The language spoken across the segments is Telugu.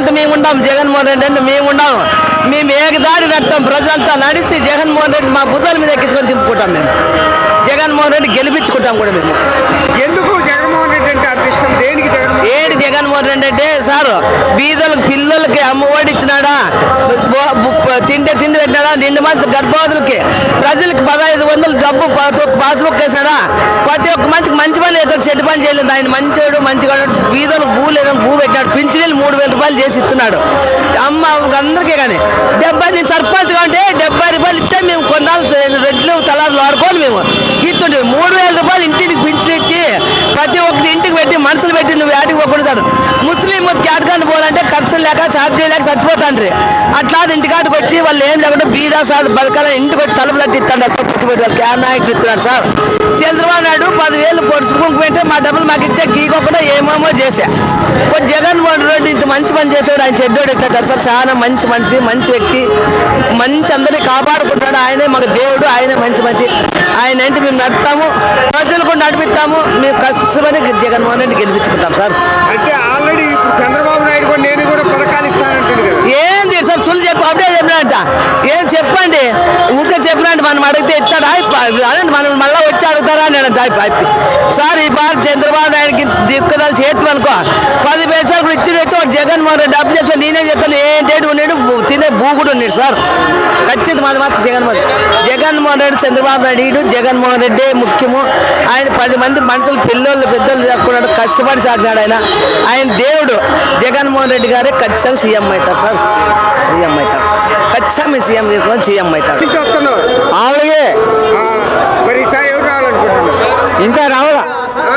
అంటే మేము ఉండాం జగన్మోహన్ రెడ్డి అంటే మేము ఉండాం మేము ఏకదాడి నడతాం ప్రజలంతా నడిచి జగన్మోహన్ రెడ్డి మా భుజాల మీద ఎక్కించుకొని తిప్పుకుంటాం మేము జగన్మోహన్ రెడ్డి గెలిపించుకుంటాం కూడా మేము ఎందుకు జగన్మోహన్ రెడ్డి అంటే అంత ఇష్టం దేనికి జగన్మోహన్ ఏడు జగన్మోహన్ రెడ్డి అంటే సారు బీదలకు పిల్లలకి అమ్మఒడి ఇచ్చినాడా బో- బు- తిండి తిండి పెట్టినాడా నిండు మాస గర్భవతులకి ప్రజలకి పదహైదు వందలు డబ్బు ప్రతి ఒక్క పాస్బుక్ వేసాడా ప్రతి ఒక్క మంచికి మంచి పని ఏదో చెడ్డ పని చేయలేదు ఆయన మంచోడు మంచిగా బీదలకు భూ లేదు భూ పెట్టాడు పింఛనీళ్ళు మూడు వేల రూపాయలు చేసి ఇస్తున్నాడు అమ్మ అందరికీ కానీ డెబ్బై నేను సర్పంచ్ అంటే డెబ్బై రూపాయలు ఇస్తే మేము కొన్నాళ్ళు రెడ్లు తలాలు వాడుకొని మేము ఇస్తుంటే మూడు వేల రూపాయలు ఇంటికి పింఛన్ ఇచ్చి ప్రతి ఒక్కరి ఇంటికి పెట్టి మనసులు పెట్టి నువ్వు యాడికి పోకుండా చాలు ముస్లిం క్యాట్కాన్ని పోవాలంటే ఖర్చులు లేక సాధ చేయలేక చచ్చిపోతాండ్రి అట్లా అది ఇంటికాడికి వచ్చి వాళ్ళు ఏం లేకుండా బీదా సార్ బతకాలని ఇంటికి వచ్చి తలుపులు అట్టి ఇస్తాడు సార్ పెట్టుబడి వాళ్ళకి ఆ నాయకుడు ఇస్తున్నాడు సార్ చంద్రబాబు నాయుడు పదివేలు పొడుచుకుంటూ పెట్టి మా డబ్బులు మాకు ఇచ్చే గీకొకుండా ఏమేమో చేసా కొంచెం జగన్మోహన్ రెడ్డి ఇంత మంచి పని చేశాడు ఆయన చెడ్డోడు ఎట్లా సార్ చాలా మంచి మనిషి మంచి వ్యక్తి మంచి అందరినీ కాపాడుకుంటాడు ఆయనే మాకు దేవుడు ఆయనే మంచి మంచి ఆయన ఏంటి మేము నడుపుతాము ప్రజలకు నడిపిస్తాము మేము కష్టపడి జగన్మోహన్ రెడ్డి గెలిపించుకుంటాం సార్ అంటే ఆల్రెడీ ఇప్పుడు చంద్రబాబు నాయుడు కూడా నేను కూడా పథకాలు ఇస్తానంటుంది కదా ఏంది సార్ సులు చెప్పి అప్పుడే చెప్పినట్ట ఏం చెప్పండి ఊరికే చెప్పినట్టు మనం అడిగితే ఇస్తాడా అనండి మనం మళ్ళీ వచ్చి అడుగుతారా అని అంట సార్ ఈ బాగా చంద్రబాబు నాయుడుకి దిక్కుదాలు చేతి అనుకో పది పైసలు కూడా ఇచ్చి వచ్చి వాడు జగన్మోహన్ రెడ్డి డబ్బు చేసి నేనేం చెప్తాను ఏంటేటి ఉన్నాడు బు- తినే భూ కూడా ఉన్నాడు సార్ ఖచ్చితంగా మాది మాత్రం జగన్మోహన్ జగన్మోహన్ రెడ్డి చంద్రబాబు నాయుడు ఈడు జగన్మోహన్ రెడ్డి ముఖ్యము ఆయన పది మంది మనుషులు పిల్లలు పెద్దలు దక్కున్నాడు కష్టపడి సాగినాడు ఆయన ఆయన దేవుడు జగన్మోహన్ రెడ్డి గారే ఖచ్చితంగా సీఎం అవుతారు సార్ సీఎం అవుతారు ఖచ్చితంగా మేము సీఎం చేసుకొని సీఎం అవుతారు నుంచి వస్తున్నావు అలాగే ఆ, మరి ఈసారి ఎవరు రావాలనుకుంటున్నావు ఇంకా రావాలా ఆ?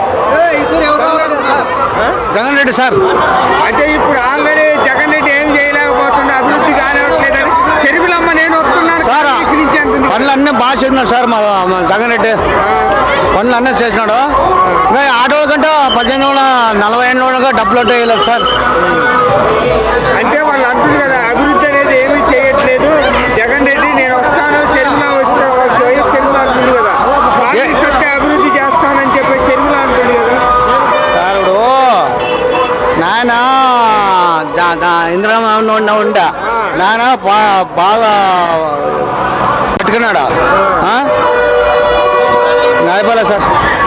జగన్ రెడ్డి సార్ అంటే ఇప్పుడు ఆల్రెడీ జగన్ రెడ్డి ఏం చేయలేకపోతుండే అభివృద్ధి కానివ్వట్లేదని చెరువులమ్మ నేను వస్తున్నాను సార్ కాంగ్రెస్ నుంచి అంటుంది పనులు అన్నీ బాగా చేసినాడు సార్ మా మా జగన్ రెడ్డి పనులు అన్నీ చేసినాడు ఇంకా ఆటోల కంటే పద్దెనిమిది వందల నలభై ఎనిమిది వందలుగా డబ్బులు ఉంటాయి వేయలేదు సార్ అంటే వాళ్ళు అంటుంది కదా అభివృద్ధి అనేది ఏమీ చేయట్లేదు జగన్ రెడ్డి నేను వస్తాను చెరువులో వస్తే వైఎస్ చెరువులో అంటుంది కదా కాంగ్రెస్ వస్తే అభివృద్ధి చేస్తానని చెప్పి చెరువులో అంటుంది కదా సార్ ఇప్పుడు నాయన జా- దా- ఇందిరామ ఉండే నాయన బా- బాగా పెట్టుకున్నాడా నాయపలే సార్